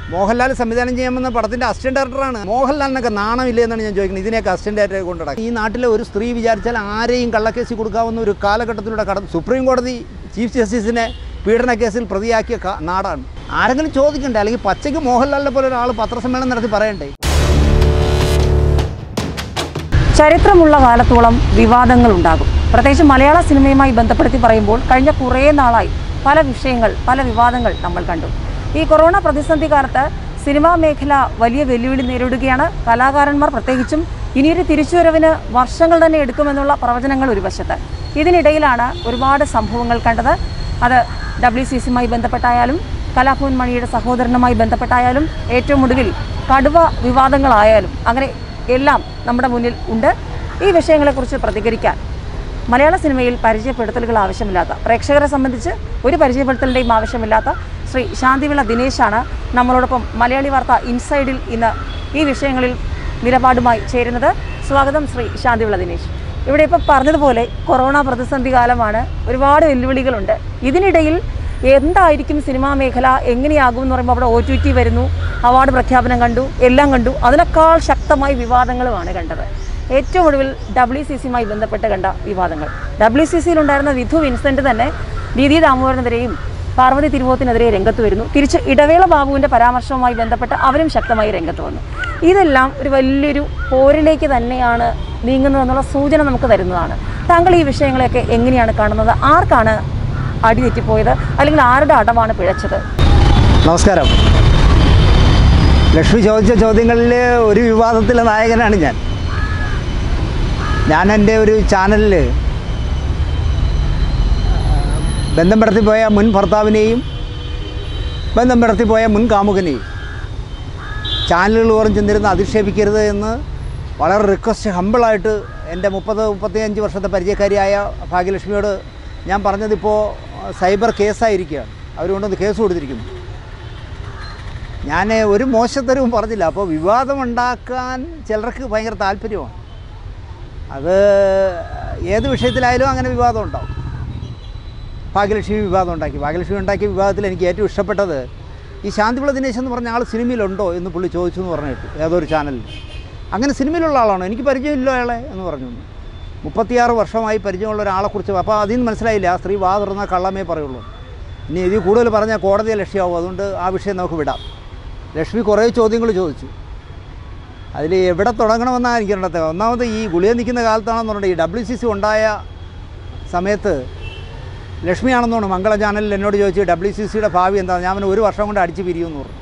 മോഹൻലാൽ സംവിധാനം ചെയ്യാമെന്ന പടത്തിന്റെ അസിസ്റ്റന്റ് ഡയറക്ടറാണ് മോഹൻലാലിനൊക്കെ നാണമില്ലേ എന്നാണ് ഞാൻ ചോദിക്കുന്നത് ഇതിനെയൊക്കെ അസിസ്റ്റന്റ് ഡയറക്ടറെ കൊണ്ടുനടക്കും ഈ നാട്ടിലെ ഒരു സ്ത്രീ വിചാരിച്ചാൽ ആരെയും കള്ളക്കേസിൽ കൊടുക്കാവുന്ന ഒരു കാലഘട്ടത്തിലൂടെ കടന്നു സുപ്രീം കോടതി ചീഫ് ജസ്റ്റിസിനെ പീഡന കേസിൽ പ്രതിയാക്കിയ ക- നാടാണ് ആരെങ്കിലും ചോദിക്കണ്ടേ അല്ലെങ്കിൽ പച്ചയ്ക്ക് മോഹൻലാലിനെ പോലെ ഒരാൾ പത്രസമ്മേളനം നടത്തി പറയണ്ടേ ചരിത്രമുള്ള കാലത്തോളം വിവാദങ്ങൾ ഉണ്ടാകും പ്രത്യേകിച്ച് മലയാള സിനിമയുമായി ബന്ധപ്പെടുത്തി പറയുമ്പോൾ കഴിഞ്ഞ കുറേ നാളായി പല വിഷയങ്ങൾ പല വിവാദങ്ങൾ നമ്മൾ കണ്ടു ഈ കൊറോണ പ്രതിസന്ധി കാലത്ത് സിനിമാ മേഖല വലിയ വെല്ലുവിളി നേരിടുകയാണ് കലാകാരന്മാർ പ്രത്യേകിച്ചും ഇനിയൊരു തിരിച്ചുവരവിന് വർഷങ്ങൾ തന്നെ എടുക്കുമെന്നുള്ള പ്രവചനങ്ങൾ ഒരു വശത്ത് ഇതിനിടയിലാണ് ഒരുപാട് സംഭവങ്ങൾ കണ്ടത് അത് ഡബ്ല്യു സി സിയുമായി ബന്ധപ്പെട്ടായാലും കലാഭവൻ മണിയുടെ സഹോദരനുമായി ബന്ധപ്പെട്ടായാലും ഏറ്റവും ഒടുവിൽ കടുവ വിവാദങ്ങളായാലും അങ്ങനെ എല്ലാം നമ്മുടെ മുന്നിൽ ഉണ്ട് ഈ വിഷയങ്ങളെക്കുറിച്ച് പ്രതികരിക്കാൻ മലയാള സിനിമയിൽ പരിചയപ്പെടുത്തലുകൾ ആവശ്യമില്ലാത്ത പ്രേക്ഷകരെ സംബന്ധിച്ച് ഒരു പരിചയപ്പെടുത്തലിൻ്റെയും ആവശ്യമില്ലാത്ത ശ്രീ ശാന്തിവിള ദിനേശാണ് നമ്മളോടൊപ്പം മലയാളി വാർത്ത ഇൻസൈഡിൽ ഇന്ന് ഈ വിഷയങ്ങളിൽ നിലപാടുമായി ചേരുന്നത് സ്വാഗതം ശ്രീ ശാന്തിവിള ദിനേശ് ഇവിടെ ഇപ്പോൾ പറഞ്ഞതുപോലെ കൊറോണ പ്രതിസന്ധി കാലമാണ് ഒരുപാട് വെല്ലുവിളികളുണ്ട് ഇതിനിടയിൽ എന്തായിരിക്കും സിനിമാ മേഖല എങ്ങനെയാകും എന്ന് പറയുമ്പോൾ അവിടെ ഒ ടി ടി വരുന്നു അവാർഡ് പ്രഖ്യാപനം കണ്ടു എല്ലാം കണ്ടു അതിനേക്കാൾ ശക്തമായി വിവാദങ്ങളുമാണ് കണ്ടത് ഏറ്റവും ഒടുവിൽ ഡബ്ല്യു സി സിയുമായി ബന്ധപ്പെട്ട് കണ്ട വിവാദങ്ങൾ ഡബ്ല്യു സി സിയിലുണ്ടായിരുന്ന വിധു വിൻസെന്റ് തന്നെ ദീദി ദാമോദരനെതിരെയും പാർവതി തിരുവോത്തിനെതിരെ രംഗത്ത് വരുന്നു തിരിച്ച് ഇടവേള ബാബുവിൻ്റെ പരാമർശവുമായി ബന്ധപ്പെട്ട് അവരും ശക്തമായി രംഗത്ത് വന്നു ഇതെല്ലാം ഒരു വലിയൊരു പോരിലേക്ക് തന്നെയാണ് നീങ്ങുന്നതെന്നുള്ള സൂചന നമുക്ക് തരുന്നതാണ് താങ്കൾ ഈ വിഷയങ്ങളെയൊക്കെ എങ്ങനെയാണ് കാണുന്നത് ആർക്കാണ് അടി തെറ്റിപ്പോയത് അല്ലെങ്കിൽ ആരുടെ അടവാണ് പിഴച്ചത് നമസ്കാരം ലക്ഷ്മി ചോദിച്ച ചോദ്യങ്ങളിൽ ഒരു വിവാദത്തിലെ നായകനാണ് ഞാൻ ഞാൻ എൻ്റെ ഒരു ചാനലിൽ ബന്ധം പെടുത്തിപ്പോയ മുൻ ഭർത്താവിനെയും ബന്ധം പെടുത്തിപ്പോയ മുൻ കാമുകനെയും ചാനലുകൾ ഓറും ചെന്നിരുന്ന് അധിക്ഷേപിക്കരുത് എന്ന് വളരെ റിക്വസ്റ്റ് ഹമ്പിളായിട്ട് എൻ്റെ മുപ്പത് മുപ്പത്തിയഞ്ച് വർഷത്തെ പരിചയക്കാരിയായ ഭാഗ്യലക്ഷ്മിയോട് ഞാൻ പറഞ്ഞതിപ്പോൾ സൈബർ കേസായിരിക്കുകയാണ് അവരുകൊണ്ടൊന്ന് കേസ് കൊടുത്തിരിക്കുന്നു ഞാൻ ഒരു മോശത്തരവും പറഞ്ഞില്ല അപ്പോൾ വിവാദമുണ്ടാക്കാൻ ചിലർക്ക് ഭയങ്കര താല്പര്യമാണ് അത് ഏത് വിഷയത്തിലായാലും അങ്ങനെ വിവാദം ഉണ്ടാവും ഭാഗ്യലക്ഷ്മി വിവാദം ഉണ്ടാക്കി ഭാഗ്യലക്ഷ്മി ഉണ്ടാക്കിയ വിവാദത്തിൽ എനിക്ക് ഏറ്റവും ഇഷ്ടപ്പെട്ടത് ഈ ശാന്തിവിള ദിനേശ് എന്ന് പറഞ്ഞ ആൾ സിനിമയിലുണ്ടോ എന്ന് പുള്ളി ചോദിച്ചു എന്ന് പറഞ്ഞിട്ട് ഏതൊരു ചാനലിൽ അങ്ങനെ സിനിമയിലുള്ള ആളാണോ എനിക്ക് പരിചയമില്ല അയാളെ എന്ന് പറഞ്ഞു മുപ്പത്തിയാറ് വർഷമായി പരിചയമുള്ള ഒരാളെക്കുറിച്ച് അപ്പോൾ അതിൽ നിന്ന് മനസ്സിലായില്ല ആ സ്ത്രീ വാ തുറന്ന കള്ളമേ പറയുള്ളൂ ഇനി ഇതിൽ കൂടുതൽ പറഞ്ഞാൽ കോടതിയെ ലക്ഷ്യമാവും അതുകൊണ്ട് ആ വിഷയം നമുക്ക് വിടാം ലക്ഷ്മി കുറേ ചോദ്യങ്ങൾ ചോദിച്ചു അതിൽ എവിടെ തുടങ്ങണമെന്നാണ് എനിക്ക് അറിയണ്ടത് ഒന്നാമത് ഈ ഗുളിക നിൽക്കുന്ന കാലത്താണെന്ന് പറഞ്ഞിട്ട് ഈ ഡബ്ല്യു സി സി ഉണ്ടായ സമയത്ത് ലക്ഷ്മിയാണെന്ന് തോന്നുന്നു മംഗള ചാനലിൽ എന്നോട് ചോദിച്ചു ഡബ്ല്യു സി സിയുടെ ഭാവി എന്താണ് ഞാൻ അവന് ഒരു വർഷം കൊണ്ട് അടിച്ച് പിരിയുമെന്ന് പറഞ്ഞു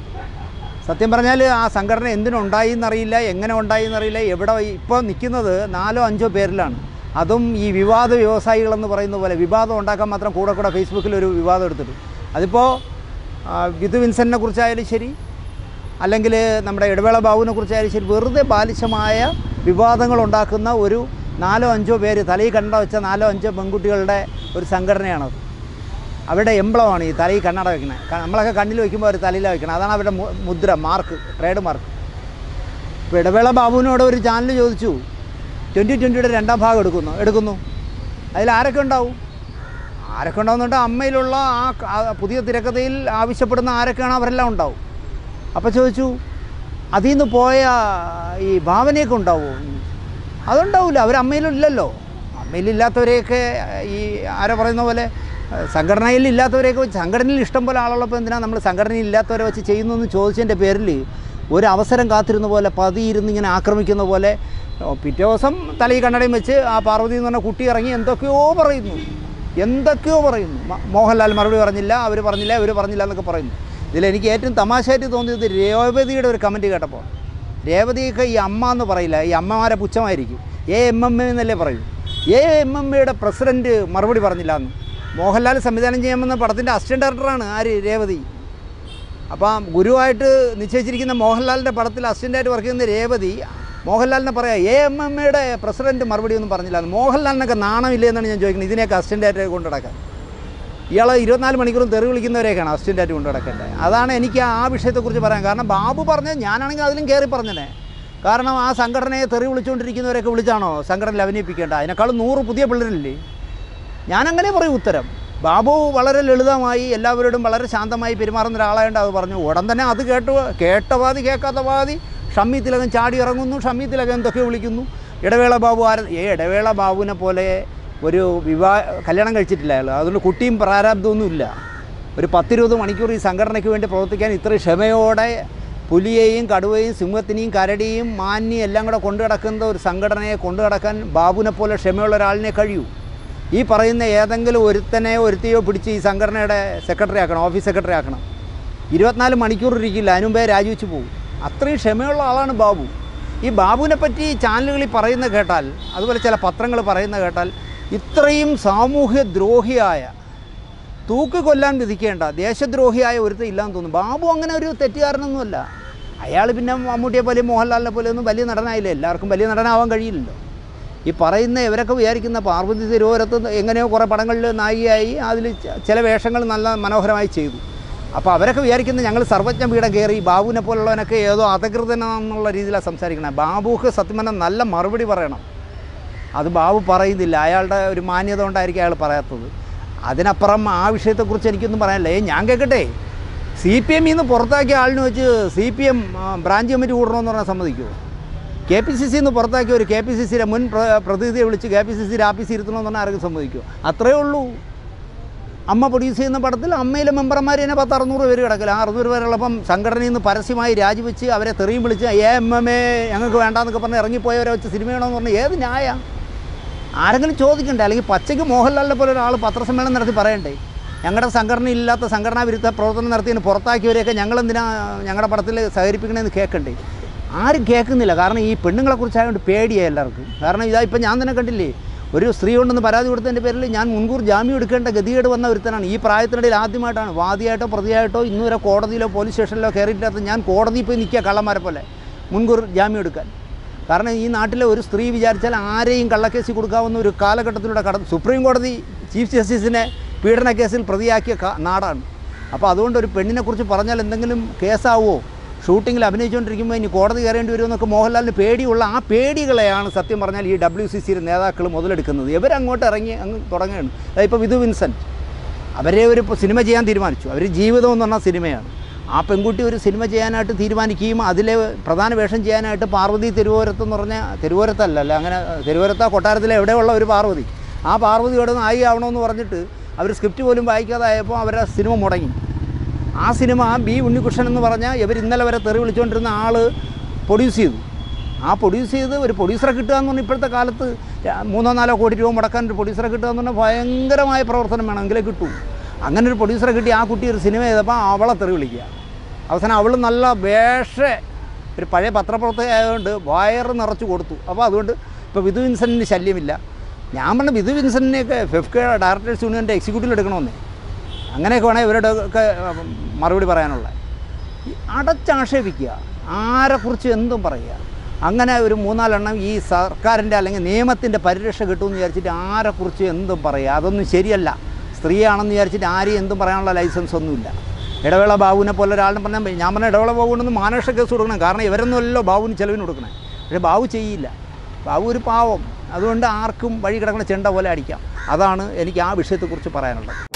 സത്യം പറഞ്ഞാൽ ആ സംഘടന എന്തിനുണ്ടായി എന്നറിയില്ല എങ്ങനെ ഉണ്ടായി എന്നറിയില്ല എവിടെ ഇപ്പോൾ നിൽക്കുന്നത് നാലോ അഞ്ചോ പേരിലാണ് അതും ഈ വിവാദ വ്യവസായികളെന്ന് പറയുന്ന പോലെ വിവാദം ഉണ്ടാക്കാൻ മാത്രം കൂടെ കൂടെ ഫേസ്ബുക്കിൽ ഒരു വിവാദം എടുത്തിട്ട് അതിപ്പോൾ ആ, വിധു വിൻസെൻറ്റിനെ കുറിച്ചായാലും ശരി അല്ലെങ്കിൽ നമ്മുടെ ഇടവേള ബാബുവിനെ കുറിച്ചായാലും ശരി വെറുതെ ബാലിശമായ വിവാദങ്ങൾ ഉണ്ടാക്കുന്ന ഒരു നാലോ അഞ്ചോ പേര് തലയിൽ കണ്ട വെച്ച നാലോ അഞ്ചോ പെൺകുട്ടികളുടെ ഒരു സംഘടനയാണത് അവരുടെ എംബ്ലമാണ് ഈ തലയിൽ കണ്ണട വെക്കണേ ക- നമ്മളൊക്കെ കണ്ണിൽ വയ്ക്കുമ്പോൾ അവർ തലയിൽ വെക്കണം അതാണ് അവരുടെ മു- മുദ്ര മാർക്ക് ട്രേഡ് മാർക്ക് ഇപ്പോൾ ഇടവേള ബാബുവിനോട് ഒരു ചാനൽ ചോദിച്ചു ട്വൻറ്റി ട്വൻറ്റിയുടെ രണ്ടാം ഭാഗം എടുക്കുന്നു എടുക്കുന്നു അതിൽ ആരൊക്കെ ഉണ്ടാവും ആരൊക്കെ ഉണ്ടാവുന്നുണ്ട് അമ്മയിലുള്ള ആ ക- ആ പുതിയ തിരക്കഥയിൽ ആവശ്യപ്പെടുന്ന ആരൊക്കെയാണോ അവരെല്ലാം ഉണ്ടാവും അപ്പോൾ ചോദിച്ചു അതിൽ നിന്ന് പോയ ഈ ഭാവനയൊക്കെ ഉണ്ടാവുമോ അതുണ്ടാവില്ല അവർ അമ്മയിലില്ലല്ലോ അമ്മയിലില്ലാത്തവരെയൊക്കെ ഈ ആരോ പറയുന്ന പോലെ ഏഹ്, സംഘടനയിൽ ഇല്ലാത്തവരെയൊക്കെ വെച്ച് സംഘടനയിൽ ഇഷ്ടം പോലെ ആളുള്ളപ്പോൾ എന്തിനാണ് നമ്മൾ സംഘടനയിൽ ഇല്ലാത്തവരെ വെച്ച് ചെയ്യുന്നതെന്ന് ചോദിച്ചതിൻ്റെ പേരിൽ ഒരു അവസരം കാത്തിരുന്ന പോലെ പതിയിരുന്ന് ഇങ്ങനെ ആക്രമിക്കുന്ന പോലെ ഓ, പിറ്റേ ദിവസം തലയിൽ കണ്ണടയും വെച്ച് ആ പാർവതി എന്ന് പറഞ്ഞ കുട്ടി ഇറങ്ങി എന്തൊക്കെയോ പറയുന്നു എന്തൊക്കെയോ പറയുന്നു മ- മോഹൻലാൽ മറുപടി പറഞ്ഞില്ല അവർ പറഞ്ഞില്ല ഇവർ പറഞ്ഞില്ല എന്നൊക്കെ പറയുന്നു ഇതിലെനിക്ക് ഏറ്റവും തമാശയായിട്ട് തോന്നിയത് രേവതിയുടെ ഒരു കമൻറ്റ് കേട്ടപ്പോൾ രേവതിയൊക്കെ ഈ അമ്മ എന്ന് പറയില്ല ഈ അമ്മമാരെ പുച്ഛമായിരിക്കും എ എം എം എ എന്നല്ലേ പറയൂ എ എം എം എയുടെ പ്രസിഡൻറ്റ് മറുപടി പറഞ്ഞില്ല എന്ന് മോഹൻലാൽ സംവിധാനം ചെയ്യാമെന്ന പടത്തിൻ്റെ അസിസ്റ്റൻറ്റ് ഡയറക്ടറാണ് ആര് രേവതി അപ്പം ഗുരുവായിട്ട് നിശ്ചയിച്ചിരിക്കുന്ന മോഹൻലാലിൻ്റെ പടത്തിൽ അസിസ്റ്റൻ്റായിട്ട് വർക്ക് ചെയ്യുന്ന രേവതി മോഹൻലാലിനെ പറയാം എ എം എം എയുടെ പ്രസിഡൻറ്റ് മറുപടി ഒന്നും പറഞ്ഞില്ല മോഹൻലാലിനൊക്കെ നാണമില്ലേ എന്നാണ് ഞാൻ ചോദിക്കുന്നത് ഇതിനെയൊക്കെ അസിസ്റ്റൻ്റായിട്ട് കൊണ്ടു നടക്കാൻ ഇയാൾ ഇരുപത്തിനാല് മണിക്കൂറും തെറി വിളിക്കുന്നവരെയൊക്കെയാണ് അസിസ്റ്റൻ്റായിട്ട് കൊണ്ടു നടക്കേണ്ടത് അതാണ് എനിക്ക് ആ വിഷയത്തെക്കുറിച്ച് പറയാൻ കാരണം ബാബു പറഞ്ഞത് ഞാനാണെങ്കിൽ അതിലും കയറി പറഞ്ഞനെ കാരണം ആ സംഘടനയെ തെറി വിളിച്ചുകൊണ്ടിരിക്കുന്നവരെയൊക്കെ വിളിച്ചാണോ സംഘടനയിൽ അഭിനയിപ്പിക്കേണ്ട അതിനേക്കാളും നൂറ് പുതിയ പിള്ളേരില്ലേ ഞാനങ്ങനെ പറയും ഉത്തരം ബാബു വളരെ ലളിതമായി എല്ലാവരോടും വളരെ ശാന്തമായി പെരുമാറുന്ന ഒരാളായതുകൊണ്ട് അത് പറഞ്ഞു ഉടൻ തന്നെ അത് കേട്ട് കേട്ട പാതി കേൾക്കാത്ത പാതി ഷമ്മി തിലകൻ ചാടി ഇറങ്ങുന്നു ഷമ്മി തിലകൻ എന്തൊക്കെ വിളിക്കുന്നു ഇടവേള ബാബു ആര ഏ ഇടവേള ബാബുവിനെ പോലെ ഒരു വിവാഹ കല്യാണം കഴിച്ചിട്ടില്ല അയാൾ അതുകൊണ്ട് കുട്ടിയും പ്രാരാബ്ദമൊന്നും ഇല്ല ഒരു പത്തിരുപത് മണിക്കൂർ ഈ സംഘടനയ്ക്ക് വേണ്ടി പ്രവർത്തിക്കാൻ ഇത്ര ക്ഷമയോടെ പുലിയെയും കടുവയും സിംഹത്തിനെയും കരടിയും മാനിനെയും എല്ലാം കൂടെ കൊണ്ടു കിടക്കുന്ന ഒരു സംഘടനയെ കൊണ്ടു കിടക്കാൻ ബാബുവിനെ പോലെ ക്ഷമയുള്ള ഒരാളിനെ കഴിയൂ ഈ പറയുന്ന ഏതെങ്കിലും ഒരുത്തനെയോ ഒരുത്തിയോ പിടിച്ച് ഈ സംഘടനയുടെ സെക്രട്ടറി ആക്കണം ഓഫീസ് സെക്രട്ടറി ആക്കണം ഇരുപത്തിനാല് മണിക്കൂർ ഇരിക്കില്ല അതിനുമുമ്പേ രാജിവെച്ച് പോകും അത്രയും ക്ഷമയുള്ള ആളാണ് ബാബു ഈ ബാബുവിനെ പറ്റി ചാനലുകളിൽ പറയുന്ന കേട്ടാൽ അതുപോലെ ചില പത്രങ്ങൾ പറയുന്ന കേട്ടാൽ ഇത്രയും സാമൂഹ്യ ദ്രോഹിയായ തൂക്ക് കൊല്ലാൻ വിധിക്കേണ്ട ദേശദ്രോഹിയായ ഒരുത്തം ഇല്ലാന്ന് തോന്നുന്നു ബാബു അങ്ങനെ ഒരു തെറ്റുകാരനൊന്നുമല്ല അയാൾ പിന്നെ മമ്മൂട്ടിയെ പോലെ മോഹൻലാലിനെ പോലെ ഒന്നും വലിയ നടനായില്ല എല്ലാവർക്കും വലിയ നടനാവാൻ കഴിയില്ലല്ലോ ഈ പറയുന്ന ഇവരൊക്കെ വിചാരിക്കുന്ന പാർവതി തിരുവോരത്ത് എങ്ങനെയോ കുറേ പടങ്ങളിൽ നായികയായി അതിൽ ച- ചില വേഷങ്ങൾ നല്ല മനോഹരമായി ചെയ്തു അപ്പോൾ അവരൊക്കെ വിചാരിക്കുന്നത് ഞങ്ങൾ സർവജ്ഞ പീഠം കയറി ബാബുവിനെ പോലുള്ളവനൊക്കെ ഏതോ അധകൃതനെന്നുള്ള രീതിയിലാണ് സംസാരിക്കണം ബാബുക്ക് സത്യം പറഞ്ഞാൽ നല്ല മറുപടി പറയണം അത് ബാബു പറയുന്നില്ല അയാളുടെ ഒരു മാന്യത കൊണ്ടായിരിക്കും അയാൾ പറയാത്തത് അതിനപ്പുറം ആ വിഷയത്തെക്കുറിച്ച് എനിക്കൊന്നും പറയാനില്ല ഏ ഞാൻ കേൾക്കട്ടെ സി പി എമ്മിൽ നിന്ന് പുറത്താക്കിയ ആളിന് വെച്ച് C P M branch committee കൂടണമെന്ന് പറഞ്ഞാൽ സമ്മതിക്കുമോ കെ പി സി സിന്ന് പുറത്താക്കിയ ഒരു കെ പി സി സിയുടെ മുൻ പ്ര- പ്രതിനിധിയെ വിളിച്ച് കെ പി സി സിയുടെ ആഫീസിൽ ഇരുത്തണമെന്ന് പറഞ്ഞാൽ ആർക്കും സമ്മതിക്കുമോ അത്രയേ ഉള്ളൂ അമ്മ പ്രൊഡ്യൂസ് ചെയ്യുന്ന പടത്തിൽ അമ്മയിലെ മെമ്പർമാർ തന്നെ പത്ത് അറുന്നൂറ് പേര് കിടക്കില്ല ആ അറുന്നൂറ് പേരുള്ളപ്പം സംഘടനയിൽ നിന്ന് പരസ്യമായി രാജിവെച്ച് അവരെ തെറിയും വിളിച്ച് എ എം എം എ ഞങ്ങൾക്ക് വേണ്ടാന്നൊക്കെ പറഞ്ഞ് ഇറങ്ങിപ്പോയവരെ വെച്ച് സിനിമയാണോന്ന് പറഞ്ഞാൽ ഏത് ന്യായ ആരെങ്കിലും ചോദിക്കണ്ടേ അല്ലെങ്കിൽ പച്ചയ്ക്ക് മോഹൻലാലിനെ പോലെ ഒരാൾ പത്രസമ്മേളനം നടത്തി പറയണ്ടേ ഞങ്ങളുടെ സംഘടന ഇല്ലാത്ത സംഘടനാ വിരുദ്ധ പ്രവർത്തനം നടത്തിയതിന് പുറത്താക്കിയവരെയൊക്കെ ഞങ്ങളെന്തിനാ ഞങ്ങളുടെ പടത്തിൽ സഹകരിപ്പിക്കണമെന്ന് കേൾക്കണ്ടേ ആരും കേൾക്കുന്നില്ല കാരണം ഈ പെണ്ണുങ്ങളെക്കുറിച്ചായതുകൊണ്ട് പേടിയായി എല്ലാവർക്കും കാരണം ഇതാ ഇപ്പം ഞാൻ തന്നെ കണ്ടില്ലേ ഒരു സ്ത്രീ ഉണ്ടെന്ന് പരാതി കൊടുത്തതിൻ്റെ പേരിൽ ഞാൻ മുൻകൂർ ജാമ്യം എടുക്കേണ്ട ഗതികേട് വന്ന ഒരുത്തനാണ് ഈ പ്രായത്തിനിടയിൽ ആദ്യമായിട്ടാണ് വാദിയായിട്ടോ പ്രതിയായിട്ടോ ഇന്നുവരെ കോടതിയിലോ പോലീസ് സ്റ്റേഷനിലോ കയറിയിട്ടാത്ത ഞാൻ കോടതിയിൽ പോയി നിൽക്കുക കള്ളന്മാരെ പോലെ മുൻകൂർ ജാമ്യം എടുക്കാൻ കാരണം ഈ നാട്ടിലെ ഒരു സ്ത്രീ വിചാരിച്ചാൽ ആരെയും കള്ളക്കേസിൽ കൊടുക്കാവുന്ന ഒരു കാലഘട്ടത്തിലൂടെ കടന്നു സുപ്രീം കോടതി ചീഫ് ജസ്റ്റിസിനെ പീഡന കേസിൽ പ്രതിയാക്കിയ ക- നാടാണ് അപ്പോൾ അതുകൊണ്ട് ഒരു പെണ്ണിനെക്കുറിച്ച് പറഞ്ഞാൽ എന്തെങ്കിലും കേസാവോ ഷൂട്ടിങ്ങിൽ അഭിനയിച്ചുകൊണ്ടിരിക്കുമ്പോൾ ഇനി കോടതി കയറേണ്ടി വരുമെന്നൊക്കെ മോഹൻലാലിന് പേടിയുള്ള ആ പേടികളെയാണ് സത്യം പറഞ്ഞാൽ ഈ ഡബ്ല്യു സി സിയുടെ നേതാക്കൾ മുതലെടുക്കുന്നത് ഇവരങ്ങോട്ട് ഇറങ്ങി അങ്ങ് തുടങ്ങുകയാണ് ഇപ്പോൾ വിധു വിൻസെൻറ്റ് അവരെ ഒരു ഇപ്പൊ സിനിമ ചെയ്യാൻ തീരുമാനിച്ചു അവർ ജീവിതം എന്ന് പറഞ്ഞ സിനിമയാണ് ആ പെൺകുട്ടി ഒരു സിനിമ ചെയ്യാനായിട്ട് തീരുമാനിക്കുകയും അതിലെ പ്രധാന വേഷം ചെയ്യാനായിട്ട് പാർവതി തിരുവോരത്ത് എന്ന് പറഞ്ഞാൽ തിരുവോരത്തല്ല അല്ല അങ്ങനെ തിരുവോരത്ത കൊട്ടാരത്തിലെ എവിടെയുള്ള ഒരു പാർവതി ആ പാർവതിയോട് നായിക ആവണമെന്ന് പറഞ്ഞിട്ട് അവർ സ്ക്രിപ്റ്റ് പോലും വായിക്കാതായപ്പോൾ അവരുടെ സിനിമ മുടങ്ങി ആ സിനിമ ബി ഉണ്ണികൃഷ്ണൻ എന്ന് പറഞ്ഞാൽ ഇവർ ഇന്നലെ വരെ തെറി വിളിച്ചുകൊണ്ടിരുന്ന ആൾ പ്രൊഡ്യൂസ് ചെയ്തു ആ പ്രൊഡ്യൂസ് ചെയ്ത് ഒരു പ്രൊഡ്യൂസറെ കിട്ടുക എന്ന് പറഞ്ഞാൽ ഇപ്പോഴത്തെ കാലത്ത് ര- മൂന്നോ നാലോ കോടി രൂപ മുടക്കാൻ ഒരു പ്രൊഡ്യൂസറെ കിട്ടുക എന്ന് പറഞ്ഞാൽ ഭയങ്കരമായ പ്രവർത്തനം വേണം എങ്കിലേ കിട്ടൂ അങ്ങനെ ഒരു പ്രൊഡ്യൂസറെ കിട്ടി ആ കുട്ടി ഒരു സിനിമ ചെയ്തപ്പോൾ അവളെ തെറി വിളിക്കുക അവസാനം അവൾ നല്ല വേഷ ഒരു പഴയ പത്രപ്രവർത്തക ആയതുകൊണ്ട് വയറ് നിറച്ച് കൊടുത്തു അപ്പോൾ അതുകൊണ്ട് ഇപ്പോൾ വിധു വിൻസെൻറ്റിന് ശല്യമില്ല ഞാൻ പറഞ്ഞ വിധു വിൻസെൻറ്റിനെയൊക്കെ ഫെഫ്കെ ഡയറക്ടേഴ്സ് യൂണിയൻ്റെ എക്സിക്യൂട്ടീവിൽ എടുക്കണമെന്നേ അങ്ങനെയൊക്കെ വേണേൽ ഇവരുടെ ഒക്കെ ഉം, മറുപടി പറയാനുള്ള ഈ അടച്ചാക്ഷേപിക്കുക ആരെക്കുറിച്ച് എന്തും പറയുക അങ്ങനെ ഒരു മൂന്നാലെണ്ണം ഈ സർക്കാരിൻ്റെ അല്ലെങ്കിൽ നിയമത്തിൻ്റെ പരിരക്ഷ കിട്ടുമെന്ന് വിചാരിച്ചിട്ട് ആരെക്കുറിച്ച് എന്തും പറയുക അതൊന്നും ശരിയല്ല സ്ത്രീയാണെന്ന് വിചാരിച്ചിട്ട് ആരെയും എന്തും പറയാനുള്ള ലൈസൻസ് ഒന്നുമില്ല ഇടവേള ബാബുവിനെ പോലെ ഒരാളിനെ പറഞ്ഞാൽ ഞാൻ പറഞ്ഞ ഇടവേള ബാബുവിനൊന്ന് മാനേഷ കേസ് കൊടുക്കണം കാരണം ഇവരൊന്നുമല്ലോ ബാബുവിന് ചെലവിന് കൊടുക്കണേ പക്ഷേ ബാബു ചെയ്യില്ല ബാബു ഒരു പാവം അതുകൊണ്ട് ആർക്കും വഴി കിടക്കുന്ന ചെണ്ട പോലെ അടിക്കാം അതാണ് എനിക്ക് ആ വിഷയത്തെക്കുറിച്ച് പറയാനുള്ളത്